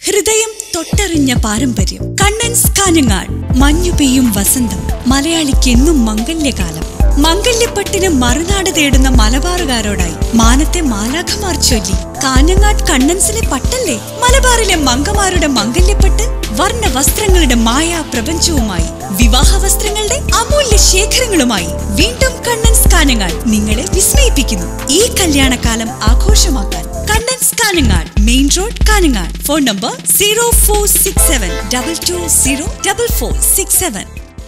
ഹൃദയം തൊട്ടറിഞ്ഞ പാരമ്പര്യം കണ്ണൻസ് കാഞ്ഞങ്ങാട് മഞ്ഞു പെയ്യും വസന്തം മലയാളിക്കെന്നും മംഗല്യകാലം മംഗല്യപ്പട്ടിന് മറുനാട് തേടുന്ന മലബാറുകാരോടായി മാനത്തെ മാലാഖമാർ ചൊല്ലി കാഞ്ഞങ്ങാട് കണ്ണൻസിലെ പട്ടല്ലേ മലബാറിലെ മങ്കമാരുടെ മംഗല്യപ്പട്ട് വർണ്ണ വസ്ത്രങ്ങളുടെ മായാ പ്രപഞ്ചവുമായി വിവാഹ വസ്ത്രങ്ങളുടെ അമൂല്യ ശേഖരങ്ങളുമായി വീണ്ടും കണ്ണൻസ് കാഞ്ഞങ്ങാട് നിങ്ങളെ വിസ്മയിപ്പിക്കുന്നു ഈ കല്യാണകാലം ആഘോഷമാക്കാൻ Kannan's Kanhangad main road Kanhangad phone number zero four six seven double two zero double four six seven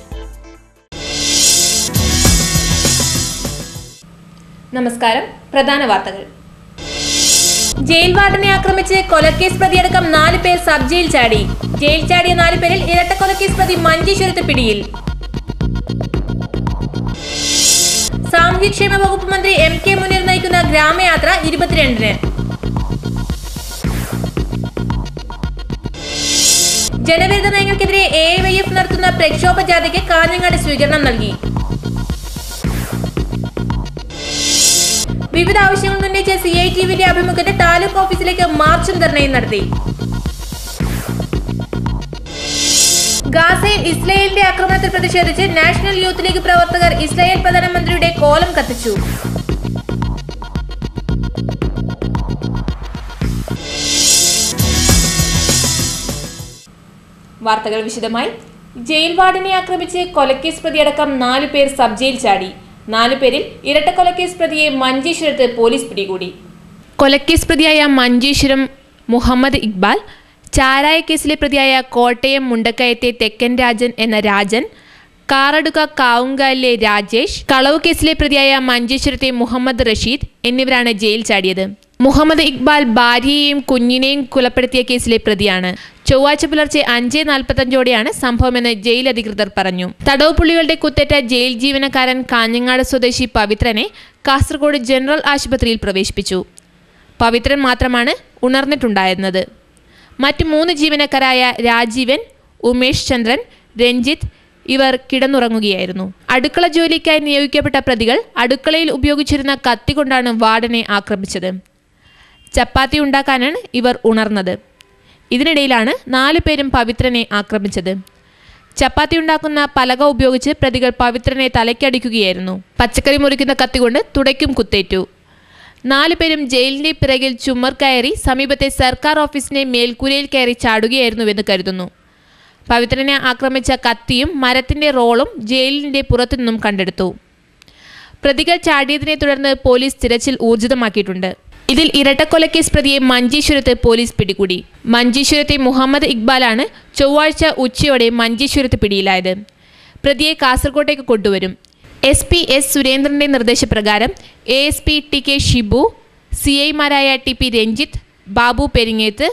നമസ്കാരം പ്രധാന വാർത്തകൾ ജയിൽ വാർഡനെ ആക്രമിച്ച് കൊലക്കേസ് പ്രതിയടക്കം നാല് പേർ സബ് ജയിൽ ചാടി ജയിൽ ചാടിയ നാല് പേരിൽ ഇരട്ട കൊലക്കേസ് പ്രതി മഞ്ചേശ്വരത്ത് പിടിയിൽ സാമൂഹ്യക്ഷേമ വകുപ്പ് മന്ത്രി എം കെ മുനീർ നയിക്കുന്ന ഗ്രാമയാത്ര ഇരുപത്തിരണ്ടിന് ജനവിരുദ്ധ നയങ്ങൾക്കെതിരെ എ വൈ എഫ് നടത്തുന്ന പ്രക്ഷോഭ ജാഥയ്ക്ക് കാഞ്ഞങ്ങാട് സ്വീകരണം നൽകി വിവിധ ആവശ്യങ്ങൾ ഉന്നയിച്ച് സി ഐ ടി വിന്റെ ആഭിമുഖ്യത്തിൽ താലൂക്ക് ഓഫീസിലേക്ക് മാർച്ചും ധർണയും നടത്തി ഗാസയിൽ ഇസ്രായേലിന്റെ ആക്രമണത്തിൽ പ്രതിഷേധിച്ച് നാഷണൽ യൂത്ത് ലീഗ് പ്രവർത്തകർ ഇസ്രായേൽ പ്രധാനമന്ത്രിയുടെ കോലം കത്തിച്ചു വാർത്തകൾ വിശദമായി ജയിൽ വാർഡിനെ ആക്രമിച്ച് കൊലക്കേസ് പ്രതിയടക്കം നാലു പേർ സബ് ജയിൽ ചാടി നാലു പേരിൽ ഇരട്ട കൊലക്കേസ് പ്രതിയെ മഞ്ചേശ്വരത്ത് പോലീസ് പിടികൂടി കൊലക്കേസ് പ്രതിയായ മഞ്ചേശ്വരം മുഹമ്മദ് ഇക്ബാൽ ചാരായ കേസിലെ പ്രതിയായ കോട്ടയം മുണ്ടക്കയത്തെ തെക്കൻ രാജൻ എന്ന രാജൻ കാറടുക കാവുങ്കാലിലെ രാജേഷ് കളവ് കേസിലെ പ്രതിയായ മഞ്ചേശ്വരത്തെ മുഹമ്മദ് റഷീദ് എന്നിവരാണ് ജയിൽ ചാടിയത് മുഹമ്മദ് ഇക്ബാൽ ഭാര്യയെയും കുഞ്ഞിനെയും കൊലപ്പെടുത്തിയ കേസിലെ പ്രതിയാണ് ചൊവ്വാഴ്ച പുലർച്ചെ അഞ്ച് നാൽപ്പത്തഞ്ചോടെയാണ് സംഭവമെന്ന് ജയിൽ അധികൃതർ പറഞ്ഞു തടവ് പുള്ളികളുടെ കുത്തേറ്റ ജയിൽ ജീവനക്കാരൻ കാഞ്ഞങ്ങാട് സ്വദേശി പവിത്രനെ കാസർഗോഡ് ജനറൽ ആശുപത്രിയിൽ പ്രവേശിപ്പിച്ചു പവിത്രൻ മാത്രമാണ് ഉണർന്നിട്ടുണ്ടായിരുന്നത് മറ്റ് മൂന്ന് ജീവനക്കാരായ രാജീവൻ ഉമേഷ് ചന്ദ്രൻ രഞ്ജിത്ത് ഇവർ കിടന്നുറങ്ങുകയായിരുന്നു അടുക്കള ജോലിക്കായി നിയോഗിക്കപ്പെട്ട പ്രതികൾ അടുക്കളയിൽ ഉപയോഗിച്ചിരുന്ന കത്തി കൊണ്ടാണ് വാർഡനെ ആക്രമിച്ചത് ചപ്പാത്തി ഉണ്ടാക്കാനാണ് ഇവർ ഉണർന്നത് ഇതിനിടയിലാണ് നാലു പേരും പവിത്രനെ ആക്രമിച്ചത് ചപ്പാത്തി ഉണ്ടാക്കുന്ന പലക ഉപയോഗിച്ച് പ്രതികൾ പവിത്രനെ തലയ്ക്കടിക്കുകയായിരുന്നു പച്ചക്കറി മുറിക്കുന്ന കത്തികൊണ്ട് തുടയ്ക്കും കുത്തേറ്റു നാലു പേരും ജയിലിന്റെ പിറകിൽ ചുമർ കയറി സമീപത്തെ സർക്കാർ ഓഫീസിന്റെ മേൽക്കൂരയിൽ കയറി ചാടുകയായിരുന്നുവെന്ന് കരുതുന്നു പവിത്രനെ ആക്രമിച്ച കത്തിയും മരത്തിന്റെ റോളും ജയിലിന്റെ പുറത്തുനിന്നും കണ്ടെടുത്തു പ്രതികൾ ചാടിയതിനെ തുടർന്ന് പോലീസ് തിരച്ചിൽ ഊർജിതമാക്കിയിട്ടുണ്ട് ഇതിൽ ഇരട്ടക്കൊലക്കേസ് പ്രതിയെ മഞ്ചേശ്വരത്ത് പോലീസ് പിടികൂടി മഞ്ചേശ്വരത്തെ മുഹമ്മദ് ഇക്ബാലാണ് ചൊവ്വാഴ്ച ഉച്ചയോടെ മഞ്ചേശ്വരത്ത് പിടിയിലായത് പ്രതിയെ കാസർകോട്ടേക്ക് കൊണ്ടുവരും എസ് പി എസ് സുരേന്ദ്രന്റെ നിർദ്ദേശപ്രകാരം A S P T K Shibu C ഐമാരായ ടി പി രഞ്ജിത്ത് ബാബു പെരിങ്ങേത്ത്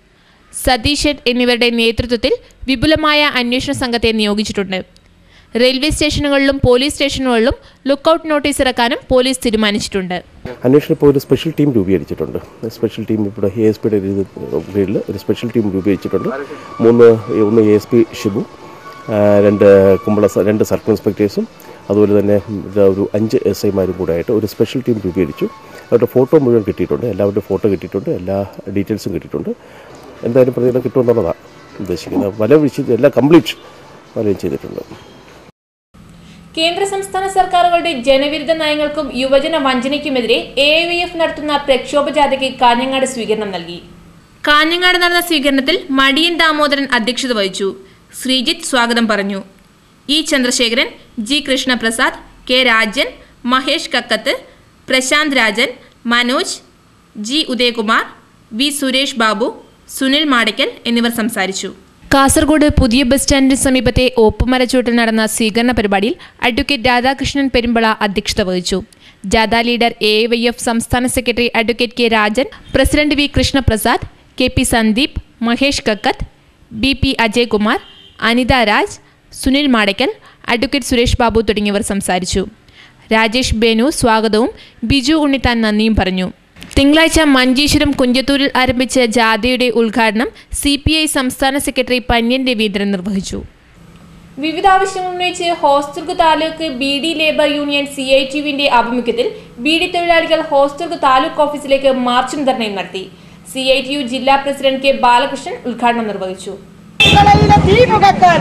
സതീശൻ എന്നിവരുടെ നേതൃത്വത്തിൽ വിപുലമായ അന്വേഷണ സംഘത്തെ നിയോഗിച്ചിട്ടുണ്ട് റെയിൽവേ സ്റ്റേഷനുകളിലും പോലീസ് സ്റ്റേഷനുകളിലും ലുക്കൌട്ട് നോട്ടീസ് ഇറക്കാനും പോലീസ് തീരുമാനിച്ചിട്ടുണ്ട് അന്വേഷണം ഇപ്പോൾ ഒരു സ്പെഷ്യൽ ടീം രൂപീകരിച്ചിട്ടുണ്ട് സ്പെഷ്യൽ ടീം ഇവിടെ എ എസ് പിയുടെ കീഴിൽ ഒരു സ്പെഷ്യൽ ടീം രൂപീകരിച്ചിട്ടുണ്ട് മൂന്ന് ഒന്ന് എ എസ് പി ഷിബു ആ, രണ്ട് കുമ്പള സ- രണ്ട് സർക്കിൾ ഇൻസ്പെക്ടേഴ്സും അതുപോലെ തന്നെ ഇത് ഒരു അഞ്ച് എസ് ഐമാരും കൂടെ ആയിട്ട് ഒരു സ്പെഷ്യൽ ടീം രൂപീകരിച്ചു അവരുടെ ഫോട്ടോ മുഴുവൻ കിട്ടിയിട്ടുണ്ട് എല്ലാവരുടെയും ഫോട്ടോ കിട്ടിയിട്ടുണ്ട് എല്ലാ ഡീറ്റെയിൽസും കിട്ടിയിട്ടുണ്ട് എന്തായാലും പ്രതികളെ കിട്ടുമെന്നുള്ളതാണ് ഉദ്ദേശിക്കുന്നത് വല വിശദ എല്ലാം കംപ്ലീറ്റ് വലയും ചെയ്തിട്ടുണ്ട് കേന്ദ്ര സംസ്ഥാന സർക്കാരുകളുടെ ജനവിരുദ്ധ നയങ്ങൾക്കും യുവജന വഞ്ചനയ്ക്കുമെതിരെ എ വി എഫ് നടത്തുന്ന പ്രക്ഷോഭ ജാഥയ്ക്ക് കാഞ്ഞങ്ങാട് സ്വീകരണം നൽകി കാഞ്ഞങ്ങാട് നടന്ന സ്വീകരണത്തിൽ മടിയൻ ദാമോദരൻ അധ്യക്ഷത വഹിച്ചു ശ്രീജിത്ത് സ്വാഗതം പറഞ്ഞു E Chandrasekharan G Krishnaprasad K Rajan Mahesh Kakkath Prashanth Rajan Manoj G Udayakumar V Suresh Babu Sunil Madakkal എന്നിവർ സംസാരിച്ചു കാസർഗോഡ് പുതിയ ബസ് സ്റ്റാൻഡിന് സമീപത്തെ ഓപ്പുമരച്ചൂട്ടിൽ നടന്ന സ്വീകരണ പരിപാടിയിൽ അഡ്വക്കേറ്റ് രാധാകൃഷ്ണൻ പെരുമ്പള അധ്യക്ഷത വഹിച്ചു ജാഥ ലീഡർ എ വൈ എഫ് സംസ്ഥാന secretary advocate K Rajan president V Krishnaprasad K P Sandeep Mahesh Kakkath B P Ajaykumar Anitha Raj Sunil Madakkal advocate Suresh Babu തുടങ്ങിയവർ സംസാരിച്ചു രാജേഷ് ബേനു സ്വാഗതവും ബിജു ഉണ്ണിത്താൻ നന്ദിയും പറഞ്ഞു തിങ്കളാഴ്ച മഞ്ചേശ്വരം കുഞ്ചത്തൂരിൽ ആരംഭിച്ച ജാഥയുടെ ഉദ്ഘാടനം സി പി ഐ സംസ്ഥാന സെക്രട്ടറി പന്യൻ രവീന്ദ്രൻ നിർവഹിച്ചു വിവിധ ആവശ്യങ്ങൾ ഉന്നയിച്ച് Hosdurg taluk B D labour union C I T യുവിന്റെ ആഭിമുഖ്യത്തിൽ ബി ഡി തൊഴിലാളികൾ ഹോസ്ദുർഗ് താലൂക്ക് ഓഫീസിലേക്ക് മാർച്ചും ധർണയും നടത്തി സി ഐ ടി യു ജില്ലാ പ്രസിഡന്റ് കെ ബാലകൃഷ്ണൻ ഉദ്ഘാടനം നിർവഹിച്ചു അടുക്കളയിലെ തീ പുകക്കാൻ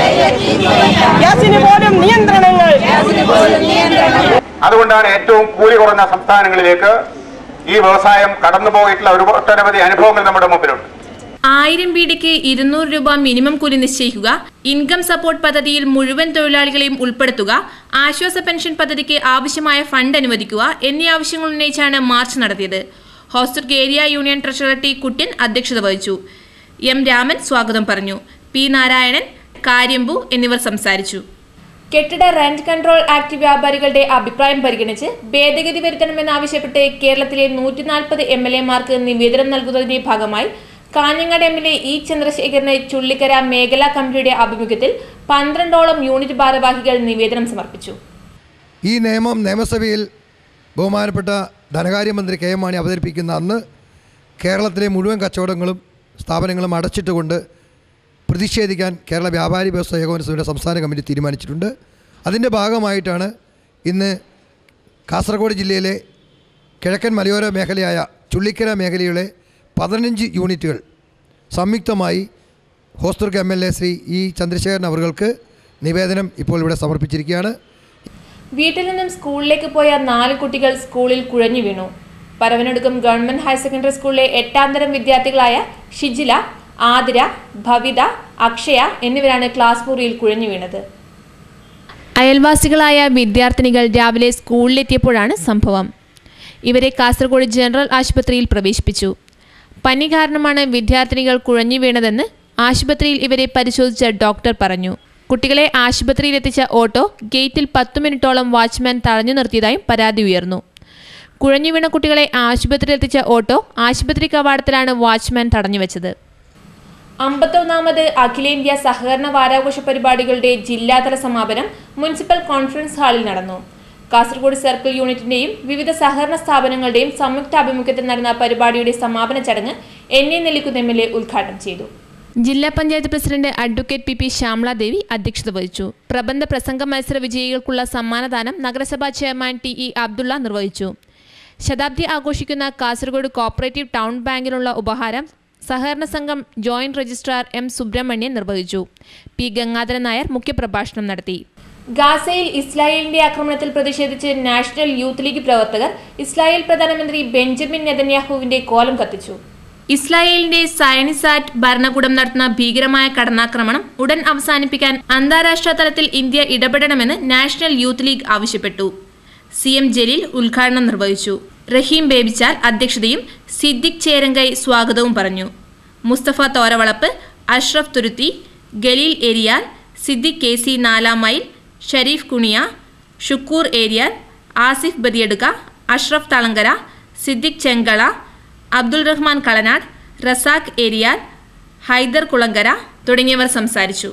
ഗ്യാസിന് പോലും നിയന്ത്രണങ്ങൾ അതുകൊണ്ടാണ് ഏറ്റവും കൂലി കുറഞ്ഞ സംസ്ഥാനങ്ങളിലേക്ക് ഈ വ്യവസായം കടന്നുപോയിട്ടുള്ള ഒരു ഒട്ടനവധി അനുഭവങ്ങൾ നമ്മുടെ മുമ്പിലുണ്ട് ആയിരം വീടിക്ക് ഇരുന്നൂറ് രൂപ മിനിമം കൂലി നിശ്ചയിക്കുക ഇൻകം സപ്പോർട്ട് പദ്ധതിയിൽ മുഴുവൻ തൊഴിലാളികളെയും ഉൾപ്പെടുത്തുക ആശ്വാസ പെൻഷൻ പദ്ധതിക്ക് ആവശ്യമായ ഫണ്ട് അനുവദിക്കുക എന്നീ ആവശ്യങ്ങൾ ഉന്നയിച്ചാണ് മാർച്ച് നടത്തിയത് ഹോസ്റ്റർ area union treasurer T Kurian അധ്യക്ഷത വഹിച്ചു എം രാമൻ സ്വാഗതം പറഞ്ഞു പി നാരായണൻ കാര്യമ്പു എന്നിവർ സംസാരിച്ചു കെട്ടിട റെന്റ് കൺട്രോൾ ആക്ട് വ്യാപാരികളുടെ അഭിപ്രായം പരിഗണിച്ച് ഭേദഗതി വരുത്തണമെന്നാവശ്യപ്പെട്ട് കേരളത്തിലെ നൂറ്റി നാൽപ്പത് എം എൽ എമാർക്ക് നിവേദനം നൽകുന്നതിന്റെ ഭാഗമായി Kanhangad M L A E ചന്ദ്രശേഖരന് ചുള്ളിക്കര മേഖലാ കമ്മിറ്റിയുടെ ആഭിമുഖ്യത്തിൽ പന്ത്രണ്ടോളം യൂണിറ്റ് ഭാരവാഹികൾ നിവേദനം സമർപ്പിച്ചു ഈ നിയമം നിയമസഭയിൽ ബഹുമാനപ്പെട്ട ധനകാര്യമന്ത്രി കെ എം മാണി അവതരിപ്പിക്കുന്ന അന്ന് കേരളത്തിലെ മുഴുവൻ കച്ചവടങ്ങളും സ്ഥാപനങ്ങളും അടച്ചിട്ടുകൊണ്ട് പ്രതിഷേധിക്കാൻ കേരള വ്യാപാരി വ്യവസായ ഏകോപന സമിതിയുടെ സംസ്ഥാന കമ്മിറ്റി തീരുമാനിച്ചിട്ടുണ്ട് അതിൻ്റെ ഭാഗമായിട്ടാണ് ഇന്ന് കാസർഗോഡ് ജില്ലയിലെ കിഴക്കൻ മലയോര മേഖലയായ ചുള്ളിക്കര മേഖലയിലെ പതിനഞ്ച് യൂണിറ്റുകൾ സംയുക്തമായി Hosdurg M L A Shri E Chandrasekharan അവർക്ക് നിവേദനം ഇപ്പോൾ ഇവിടെ സമർപ്പിച്ചിരിക്കുകയാണ് വീട്ടിൽ നിന്നും സ്കൂളിലേക്ക് പോയ നാല് കുട്ടികൾ സ്കൂളിൽ കുഴഞ്ഞു വീണു പരവനടുക്കം ഗവൺമെന്റ് ഹയർ സെക്കൻഡറി സ്കൂളിലെ എട്ടാം തരം വിദ്യാർത്ഥികളായ ഷിജില ആതിര ഭവിത അക്ഷയ എന്നിവരാണ് ക്ലാസ് മുറിയിൽ കുഴഞ്ഞു വീണത് അയൽവാസികളായ വിദ്യാർത്ഥിനികൾ രാവിലെ സ്കൂളിലെത്തിയപ്പോഴാണ് സംഭവം ഇവരെ കാസർഗോഡ് ജനറൽ ആശുപത്രിയിൽ പ്രവേശിപ്പിച്ചു പനി കാരണമാണ് വിദ്യാർത്ഥിനികൾ കുഴഞ്ഞു വീണതെന്ന് ആശുപത്രിയിൽ ഇവരെ പരിശോധിച്ച ഡോക്ടർ പറഞ്ഞു കുട്ടികളെ ആശുപത്രിയിലെത്തിച്ച ഓട്ടോ ഗേറ്റിൽ പത്തു മിനിറ്റോളം വാച്ച്മാൻ തടഞ്ഞു നിർത്തിയതായും പരാതി ഉയർന്നു കുഴഞ്ഞു വീണ കുട്ടികളെ ആശുപത്രിയിലെത്തിച്ച ഓട്ടോ ആശുപത്രി കവാടത്തിലാണ് വാച്ച്മാൻ തടഞ്ഞുവെച്ചത് അമ്പത്തൊന്നാമത് അഖിലേന്ത്യാ സഹകരണ വാരാഘോഷ പരിപാടികളുടെ ജില്ലാതല സമാപനം മുനിസിപ്പൽ കോൺഫറൻസ് ഹാളിൽ നടന്നു കാസർഗോഡ് സർക്കിൾ യൂണിറ്റിന്റെയും വിവിധ സഹകരണ സ്ഥാപനങ്ങളുടെയും സംയുക്താഭിമുഖ്യത്തിൽ നടന്ന പരിപാടിയുടെ സമാപന ചടങ്ങ് N A Nellikkunnu M L A ഉദ്ഘാടനം ചെയ്തു ജില്ലാ panchayat president advocate P P Shyamala Devi അധ്യക്ഷത വഹിച്ചു പ്രബന്ധ പ്രസംഗ മത്സര വിജയികൾക്കുള്ള സമ്മാനദാനം നഗരസഭാ ചെയർമാൻ ടി ഇ അബ്ദുള്ള നിർവഹിച്ചു ശതാബ്ദി ആഘോഷിക്കുന്ന കാസർഗോഡ് കോപ്പറേറ്റീവ് ടൗൺ ബാങ്കിനുള്ള ഉപഹാരം സഹകരണ സംഘം ജോയിന്റ് രജിസ്ട്രാർ എം സുബ്രഹ്മണ്യൻ നിർവഹിച്ചു പി ഗംഗാധരൻ നായർ മുഖ്യപ്രഭാഷണം നടത്തി ഗാസയിൽ ഇസ്രായേലിന്റെ ആക്രമണത്തിൽ പ്രതിഷേധിച്ച് നാഷണൽ യൂത്ത് ലീഗ് പ്രവർത്തകർ ഇസ്രായേൽ പ്രധാനമന്ത്രി ബെഞ്ചമിൻ നെതന്യാഹുവിന്റെ കോലം കത്തിച്ചു ഇസ്രായേലിന്റെ സയനിസാറ്റ് ഭരണകൂടം നടത്തുന്ന ഭീകരമായ കടന്നാക്രമണം ഉടൻ അവസാനിപ്പിക്കാൻ അന്താരാഷ്ട്ര തലത്തിൽ ഇന്ത്യ ഇടപെടണമെന്ന് നാഷണൽ യൂത്ത് ലീഗ് ആവശ്യപ്പെട്ടു സി എം ജലീൽ ഉദ്ഘാടനം നിർവഹിച്ചു റഹീം ബേബിച്ചാൽ അധ്യക്ഷതയും സിദ്ദിഖ് ചേരങ്കൈ സ്വാഗതവും പറഞ്ഞു മുസ്തഫ തോരവളപ്പ് അഷ്റഫ് തുരുത്തി ഗലീൽ ഏരിയാൽ സിദ്ദിഖ് കെ സി നാലാം മൈൽ ഷരീഫ് കുണിയ ഷുക്കൂർ ഏരിയാൽ ആസിഫ് ബദിയടുക്ക അഷ്റഫ് തളങ്കര സിദ്ദിഖ് ചെങ്കള അബ്ദുൾ റഹ്മാൻ കളനാട് റസാഖ് ഏരിയാൽ ഹൈദർ കുളങ്കര തുടങ്ങിയവർ സംസാരിച്ചു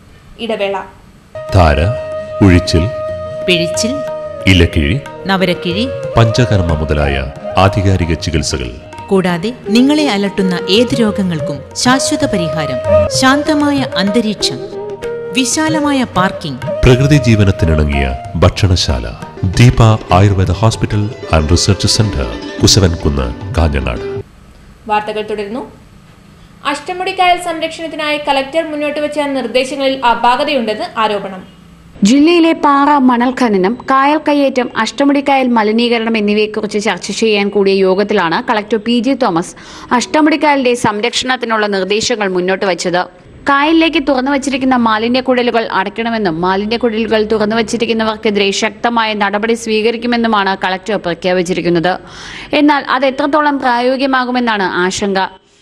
ഇടവേള ധാര ഉഴിച്ചിൽ പിഴിച്ചിൽ ഇലക്കിഴി നവരക്കിഴി പഞ്ചകർമ്മ മുതലായ ആധികാരിക ചികിത്സകൾ കൂടാതെ നിങ്ങളെ അലട്ടുന്ന ഏത് രോഗങ്ങൾക്കും ശാശ്വത പരിഹാരം ശാന്തമായ അന്തരീക്ഷം വിശാലമായ പാർക്കിംഗ് പ്രകൃതി ജീവനത്തിനിണങ്ങിയ ഭക്ഷണശാല Deepa Ayurveda hospital and research centre Kusavankunnu Kanhangad വാർത്തകൾ തുടരുന്നു അഷ്ടമുടിക്കായൽ സംരക്ഷണത്തിനായി കലക്ടർ മുന്നോട്ട് വെച്ച നിർദ്ദേശങ്ങളിൽ അപാകതയുണ്ടെന്ന് ആരോപണം ജില്ലയിലെ പാറ മണൽ ഖനനം കായൽ കയ്യേറ്റം അഷ്ടമുടിക്കായൽ മലിനീകരണം എന്നിവയെക്കുറിച്ച് ചർച്ച ചെയ്യാൻ കൂടിയ യോഗത്തിലാണ് കളക്ടർ പി ജെ തോമസ് അഷ്ടമുടിക്കായലിന്റെ സംരക്ഷണത്തിനുള്ള നിർദ്ദേശങ്ങൾ മുന്നോട്ട് വച്ചത് കായലിലേക്ക് തുറന്നു വച്ചിരിക്കുന്ന മാലിന്യക്കുഴലുകൾ അടയ്ക്കണമെന്നും മാലിന്യക്കുഴലുകൾ തുറന്നു വച്ചിരിക്കുന്നവർക്കെതിരെ ശക്തമായ നടപടി സ്വീകരിക്കുമെന്നുമാണ് കളക്ടർ പ്രഖ്യാപിച്ചിരിക്കുന്നത് എന്നാൽ അത് എത്രത്തോളം പ്രായോഗികമാകുമെന്നാണ് ആശങ്ക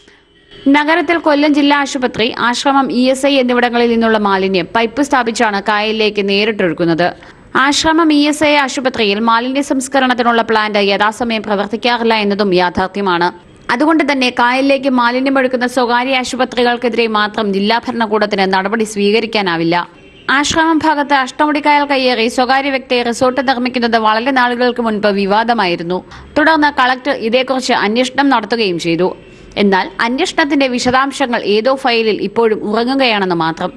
നഗരത്തിൽ കൊല്ലം ജില്ലാ ആശുപത്രി ആശ്രമം ഇ എസ് ഐ എന്നിവിടങ്ങളിൽ നിന്നുള്ള മാലിന്യം പൈപ്പ് സ്ഥാപിച്ചാണ് കായലിലേക്ക് നേരിട്ടൊഴുക്കുന്നത് ആശ്രമം ഇ എസ് ഐ ആശുപത്രിയിൽ മാലിന്യ സംസ്കരണത്തിനുള്ള പ്ലാന്റ് യഥാസമയം പ്രവർത്തിക്കാറില്ല എന്നതും യാഥാർത്ഥ്യമാണ് അതുകൊണ്ട് തന്നെ കായലിലേക്ക് മാലിന്യമൊഴുക്കുന്ന സ്വകാര്യ ആശുപത്രികൾക്കെതിരെ മാത്രം ജില്ലാ ഭരണകൂടത്തിന് നടപടി സ്വീകരിക്കാനാവില്ല ആശ്രമം ഭാഗത്ത് അഷ്ടമുടിക്കായൽ കയ്യേറി സ്വകാര്യ വ്യക്തി റിസോർട്ട് നിർമ്മിക്കുന്നത് വളരെ നാളുകൾക്ക് മുൻപ് വിവാദമായിരുന്നു തുടർന്ന് കളക്ടർ ഇതേക്കുറിച്ച് അന്വേഷണം നടത്തുകയും ചെയ്തു എന്നാൽ അന്വേഷണത്തിന്റെ വിശദാംശങ്ങൾ ഏതോ ഫയലിൽ ഇപ്പോഴും ഉറങ്ങുകയാണെന്ന് മാത്രം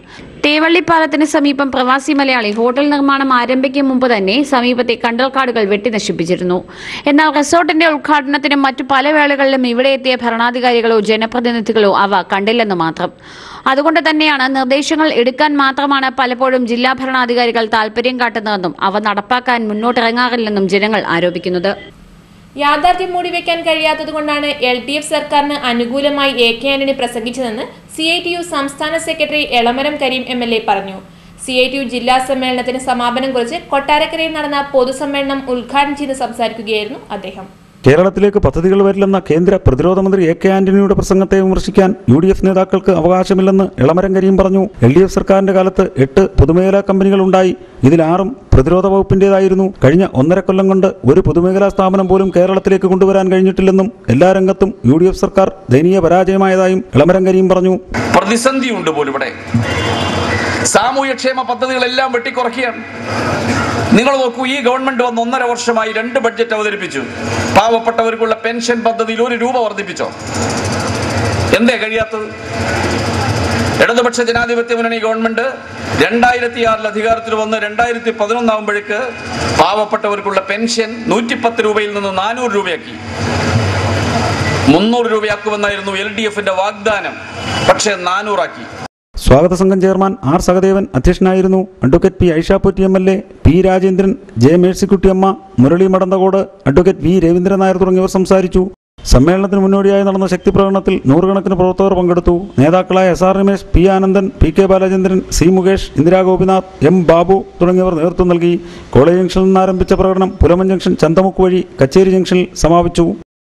തേവള്ളിപ്പാലത്തിന് സമീപം പ്രവാസി മലയാളി ഹോട്ടൽ നിർമ്മാണം ആരംഭിക്കും മുമ്പ് തന്നെ സമീപത്തെ കണ്ടൽക്കാടുകൾ വെട്ടിനശിപ്പിച്ചിരുന്നു എന്നാൽ റിസോർട്ടിന്റെ ഉദ്ഘാടനത്തിനും മറ്റു പല വേളകളിലും ഇവിടെ എത്തിയ ഭരണാധികാരികളോ ജനപ്രതിനിധികളോ അവ കണ്ടില്ലെന്ന് മാത്രം അതുകൊണ്ട് തന്നെയാണ് നിർദ്ദേശങ്ങൾ എടുക്കാൻ മാത്രമാണ് പലപ്പോഴും ജില്ലാ ഭരണാധികാരികൾ താൽപര്യം കാട്ടുന്നതെന്നും അവ നടപ്പാക്കാൻ മുന്നോട്ടിറങ്ങാറില്ലെന്നും ജനങ്ങൾ ആരോപിക്കുന്നത് യാഥാർത്ഥ്യം മൂടിവെക്കാൻ കഴിയാത്തതുകൊണ്ടാണ് എൽ ഡി എഫ് സർക്കാരിന് അനുകൂലമായി എ കെ ആന്റണി പ്രസംഗിച്ചതെന്ന് സി ഐ ടി യു സംസ്ഥാന സെക്രട്ടറി Elamaram Kareem M L A പറഞ്ഞു സി ഐ ടി യു ജില്ലാ സമ്മേളനത്തിന് സമാപനം കുറിച്ച് കൊട്ടാരക്കരയിൽ നടന്ന പൊതുസമ്മേളനം ഉദ്ഘാടനം ചെയ്ത് സംസാരിക്കുകയായിരുന്നു അദ്ദേഹം കേരളത്തിലേക്ക് പദ്ധതികൾ വരില്ലെന്ന കേന്ദ്ര പ്രതിരോധ മന്ത്രി എ കെ ആന്റണിയുടെ പ്രസംഗത്തെ വിമർശിക്കാൻ യു ഡി എഫ് നേതാക്കൾക്ക് അവകാശമില്ലെന്ന് ഇളമരം കരീം പറഞ്ഞു എൽ ഡി എഫ് സർക്കാരിന്റെ കാലത്ത് എട്ട് പൊതുമേഖലാ കമ്പനികൾ ഉണ്ടായി ഇതിൽ ആറും പ്രതിരോധ വകുപ്പിന്റേതായിരുന്നു കഴിഞ്ഞ ഒന്നര കൊല്ലം കൊണ്ട് ഒരു പൊതുമേഖലാ സ്ഥാപനം പോലും കേരളത്തിലേക്ക് കൊണ്ടുവരാൻ കഴിഞ്ഞിട്ടില്ലെന്നും എല്ലാ രംഗത്തും യു ഡി എഫ് സർക്കാർ ദയനീയ പരാജയമായതായും ഇളമരം കരീം പറഞ്ഞു പ്രതിസന്ധിയുണ്ട് പോലും ഇവിടെ സാമൂഹ്യക്ഷേമ പദ്ധതികളെല്ലാം വെട്ടിക്കുറയ്ക്കുകയാണ് നിങ്ങൾ നോക്കൂ ഈ ഗവൺമെന്റ് വന്ന് ഒന്നര വർഷമായി രണ്ട് ബഡ്ജറ്റ് അവതരിപ്പിച്ചു പാവപ്പെട്ടവർക്കുള്ള പെൻഷൻ പദ്ധതിയിൽ ഒരു രൂപ വർദ്ധിപ്പിച്ചോ എന്തേ കഴിയാത്തത് ഇടതുപക്ഷ ജനാധിപത്യ മുന്നണി ഗവൺമെന്റ് രണ്ടായിരത്തി ആറിൽ അധികാരത്തിൽ വന്ന് രണ്ടായിരത്തി പതിനൊന്നാകുമ്പോഴേക്ക് പാവപ്പെട്ടവർക്കുള്ള പെൻഷൻ നൂറ്റിപ്പത്ത് രൂപയിൽ നിന്ന് നാനൂറ് രൂപയാക്കി മുന്നൂറ് രൂപയാക്കുമെന്നായിരുന്നു എൽ ഡി എഫിന്റെ വാഗ്ദാനം പക്ഷേ നാനൂറാക്കി സ്വാഗത സംഘം ചെയർമാൻ ആർ സഹദേവൻ അധ്യക്ഷനായിരുന്നു advocate P Aishapotty M L A P Rajendran J Mercykuttyamma Murali Madanthacode advocate V Raveendran Nair തുടങ്ങിയവർ സംസാരിച്ചു സമ്മേളനത്തിന് മുന്നോടിയായി നടന്ന ശക്തി പ്രകടനത്തിൽ നൂറുകണക്കിന് പ്രവർത്തകർ പങ്കെടുത്തു നേതാക്കളായ S R Ramesh P Anandan P K Balachandran C Mukesh Indira Gopinath M Babu തുടങ്ങിയവർ നേതൃത്വം നൽകി കോളേജ് ജംഗ്ഷനിൽ നിന്ന് ആരംഭിച്ച പ്രകടനം പുലമൻ ജംഗ്ഷൻ ചന്തമുക്ക് വഴി കച്ചേരി ജംഗ്ഷനിൽ സമാപിച്ചു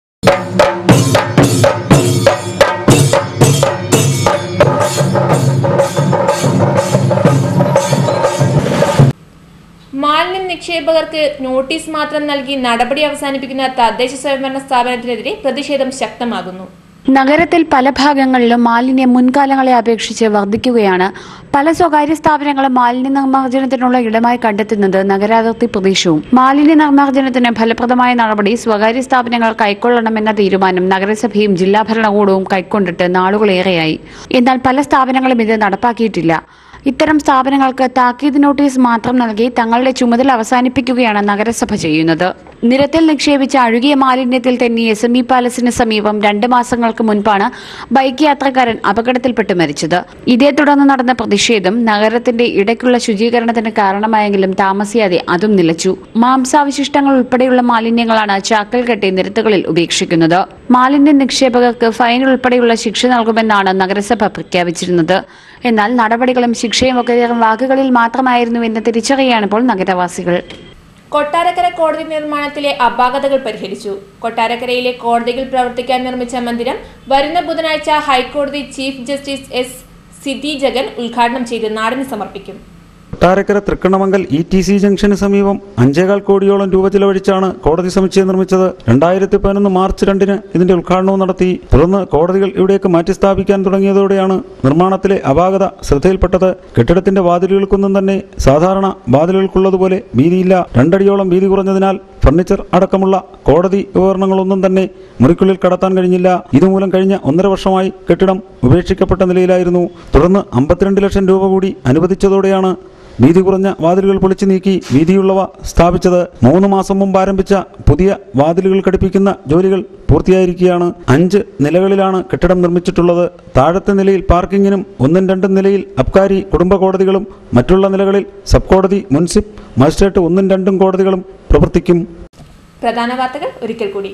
മാലിന്യം നിക്ഷേപകർക്ക് നോട്ടീസ് മാത്രം നൽകി നടപടി അവസാനിപ്പിക്കുന്ന തദ്ദേശ സ്വയംഭരണ സ്ഥാപനത്തിനെതിരെ പ്രതിഷേധം ശക്തമാകുന്നു നഗരത്തിൽ പല ഭാഗങ്ങളിലും മാലിന്യം മുൻകാലങ്ങളെ അപേക്ഷിച്ച് വർദ്ധിക്കുകയാണ് പല സ്വകാര്യ സ്ഥാപനങ്ങളും മാലിന്യ നിർമ്മാർജ്ജനത്തിനുള്ള ഇടമായി കണ്ടെത്തുന്നത് നഗരാതിർത്തി പ്രദേശവും മാലിന്യ നിർമ്മാർജ്ജനത്തിന് ഫലപ്രദമായ നടപടി സ്വകാര്യ സ്ഥാപനങ്ങൾ കൈക്കൊള്ളണമെന്ന തീരുമാനം നഗരസഭയും ജില്ലാ ഭരണകൂടവും കൈക്കൊണ്ടിട്ട് നാളുകളേറെയായി എന്നാൽ പല സ്ഥാപനങ്ങളും ഇത് നടപ്പാക്കിയിട്ടില്ല ഇത്തരം സ്ഥാപനങ്ങൾക്ക് താക്കീത് നോട്ടീസ് മാത്രം നൽകി തങ്ങളുടെ ചുമതല അവസാനിപ്പിക്കുകയാണ് നഗരസഭ ചെയ്യുന്നത് നിരത്തിൽ നിക്ഷേപിച്ച അഴുകിയ മാലിന്യത്തിൽ തന്നെ എസ് എം ഇ പാലസിന് സമീപം രണ്ട് മാസങ്ങൾക്ക് മുൻപാണ് ബൈക്ക് യാത്രക്കാരൻ അപകടത്തിൽപ്പെട്ട് മരിച്ചത് ഇതേ തുടർന്ന് നടന്ന പ്രതിഷേധം നഗരത്തിന്റെ ഇടയ്ക്കുള്ള ശുചീകരണത്തിന് കാരണമായെങ്കിലും താമസിയാതെ അതും നിലച്ചു മാംസാവശിഷ്ടങ്ങൾ ഉൾപ്പെടെയുള്ള മാലിന്യങ്ങളാണ് ചാക്കൽ കെട്ടി നിരത്തുകളിൽ ഉപേക്ഷിക്കുന്നത് മാലിന്യ നിക്ഷേപകർക്ക് ഫൈൻ ഉൾപ്പെടെയുള്ള ശിക്ഷ നൽകുമെന്നാണ് നഗരസഭ പ്രഖ്യാപിച്ചിരുന്നത് എന്നാൽ നടപടികളും ശിക്ഷയും ഒക്കെ വെറും വാക്കുകളിൽ മാത്രമായിരുന്നുവെന്ന് തിരിച്ചറിയാണിപ്പോൾ നഗരവാസികൾ കൊട്ടാരക്കര കോടതി നിർമ്മാണത്തിലെ അപാകതകൾ പരിഹരിച്ചു കൊട്ടാരക്കരയിലെ കോടതികൾ പ്രവർത്തിക്കാൻ നിർമ്മിച്ച മന്ദിരം വരുന്ന ബുധനാഴ്ച ഹൈക്കോടതി chief justice S Siddhi Jagan ഉദ്ഘാടനം ചെയ്ത് നാടിന് സമർപ്പിക്കും Kottarakkara Thrikkannamangal E T C ജംഗ്ഷന് സമീപം അഞ്ചേകാൽ കോടിയോളം രൂപ ചെലവഴിച്ചാണ് കോടതി സമുച്ചയം നിർമ്മിച്ചത് രണ്ടായിരത്തി പതിനൊന്ന് മാർച്ച് രണ്ടിന് ഇതിന്റെ ഉദ്ഘാടനവും നടത്തി തുടർന്ന് കോടതികൾ ഇവിടേക്ക് മാറ്റി സ്ഥാപിക്കാൻ തുടങ്ങിയതോടെയാണ് നിർമ്മാണത്തിലെ അപാകത ശ്രദ്ധയിൽപ്പെട്ടത് കെട്ടിടത്തിന്റെ വാതിലുകൾക്കൊന്നും തന്നെ സാധാരണ വാതിലുകൾക്കുള്ളതുപോലെ വീതിയില്ല രണ്ടടിയോളം വീതി കുറഞ്ഞതിനാൽ ഫർണിച്ചർ അടക്കമുള്ള കോടതി ഉപകരണങ്ങളൊന്നും തന്നെ മുറിക്കുള്ളിൽ കടത്താൻ കഴിഞ്ഞില്ല ഇതുമൂലം കഴിഞ്ഞ ഒന്നര വർഷമായി കെട്ടിടം ഉപേക്ഷിക്കപ്പെട്ട നിലയിലായിരുന്നു തുടർന്ന് അമ്പത്തിരണ്ട് ലക്ഷം രൂപ കൂടി അനുവദിച്ചതോടെയാണ് വീതി കുറഞ്ഞ വാതിലുകൾ പൊളിച്ചു നീക്കി വീതിയുള്ളവ സ്ഥാപിച്ചത് മൂന്ന് മാസം മുമ്പ് ആരംഭിച്ച പുതിയ വാതിലുകൾ ഘടിപ്പിക്കുന്ന ജോലികൾ പൂർത്തിയായിരിക്കുകയാണ് അഞ്ച് നിലകളിലാണ് കെട്ടിടം നിർമ്മിച്ചിട്ടുള്ളത് താഴത്തെ നിലയിൽ പാർക്കിങ്ങിനും ഒന്നും രണ്ടും നിലയിൽ അബ്കാരി കുടുംബ കോടതികളും മറ്റുള്ള നിലകളിൽ സബ് കോടതി മുൻസിഫ് മജിസ്ട്രേറ്റ് ഒന്നും രണ്ടും കോടതികളും പ്രവർത്തിക്കും പ്രധാന വാർത്തകൾ ഒരിക്കൽ കൂടി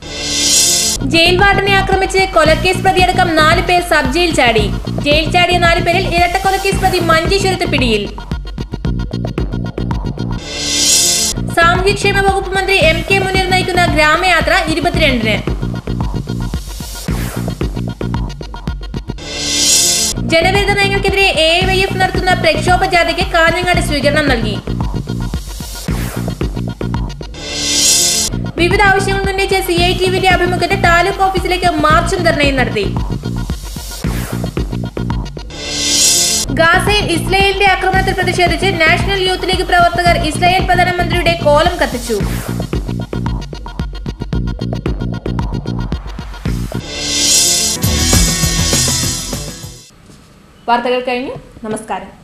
ജയിൽ വാർഡനെ ആക്രമിച്ച് കൊലക്കേസ് പ്രതിയടക്കം നാല് പേർ സബ് ജയിൽ ചാടി ജയിൽ ചാടിയ നാല് പേരിൽ ഇരട്ട കൊലക്കേസ് പ്രതി മഞ്ചേശ്വരത്ത് പിടിയിൽ സാമൂഹ്യക്ഷേമ വകുപ്പ് മന്ത്രി എം കെ മുനീർ നയിക്കുന്ന ഗ്രാമയാത്ര ഇരുപത്തിരണ്ടിന് ജനവിരുദ്ധ നയങ്ങൾക്കെതിരെ എ വൈ എഫ് നടത്തുന്ന പ്രക്ഷോഭ ജാഥയ്ക്ക് കാഞ്ഞങ്ങാട് സ്വീകരണം നൽകി വിവിധ ആവശ്യങ്ങൾ ഉന്നയിച്ച സി ഐ ടി വിന്റെ ആഭിമുഖ്യത്തിൽ താലൂക്ക് ഓഫീസിലേക്ക് മാർച്ചും ധർണയും നടത്തി ഗാസയിൽ ഇസ്രായേലിന്റെ ആക്രമണത്തിൽ പ്രതിഷേധിച്ച് നാഷണൽ യൂത്ത് ലീഗ് പ്രവർത്തകർ ഇസ്രായേൽ പ്രധാനമന്ത്രിയുടെ കോലം കത്തിച്ചു വാർത്തകൾ കഴിഞ്ഞു നമസ്കാരം